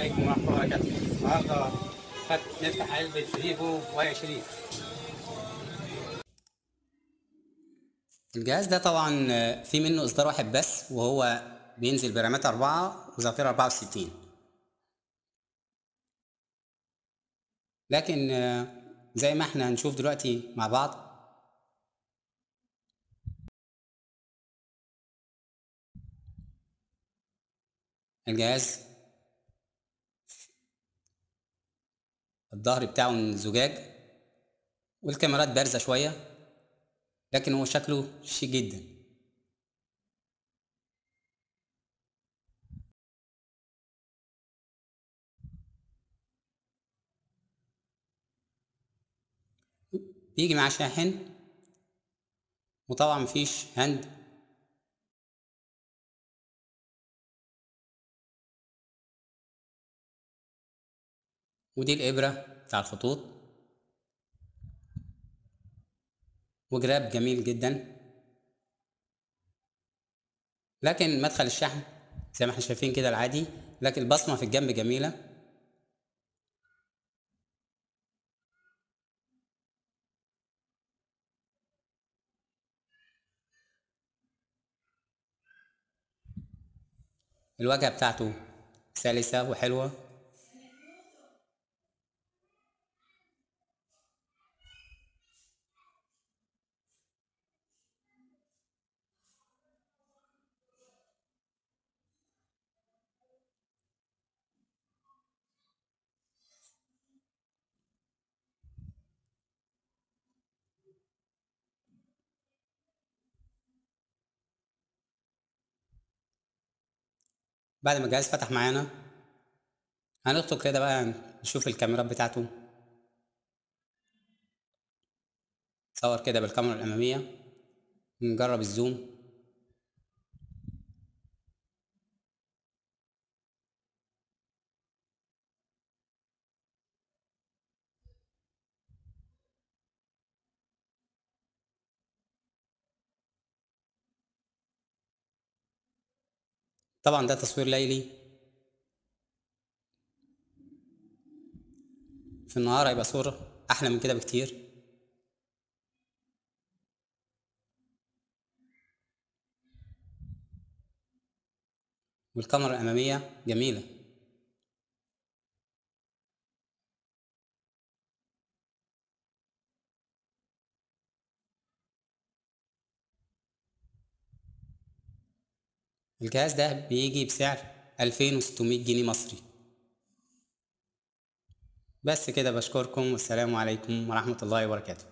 عليكم ورحمة الله وبركاته النهاردة خدت نفتح علبة فيفو واي 20 الجهاز ده طبعا في منه إصدار واحد بس وهو بينزل برامات أربعة وذاكرة أربعة وستين لكن زي ما احنا هنشوف دلوقتي مع بعض الجهاز الظهر بتاعه من زجاج والكاميرات بارزة شوية لكن هو شكله شيك جدا بيجي معاه شاحن وطبعا مفيش هاند ودي الإبرة بتاع الخطوط وجراب جميل جدا لكن مدخل الشحن زي ما احنا شايفين كده العادي لكن البصمة في الجنب جميلة الواجهة بتاعته سلسة وحلوة بعد ما الجهاز فتح معانا هندخل كده بقى نشوف الكاميرات بتاعته صور كده بالكاميرا الأمامية نجرب الزوم طبعا ده تصوير ليلي في النهار هيبقى صورة أحلى من كده بكتير والكاميرا الأمامية جميلة الجهاز ده بيجي بسعر 2600 جنيه مصري بس كده بشكركم والسلام عليكم ورحمة الله وبركاته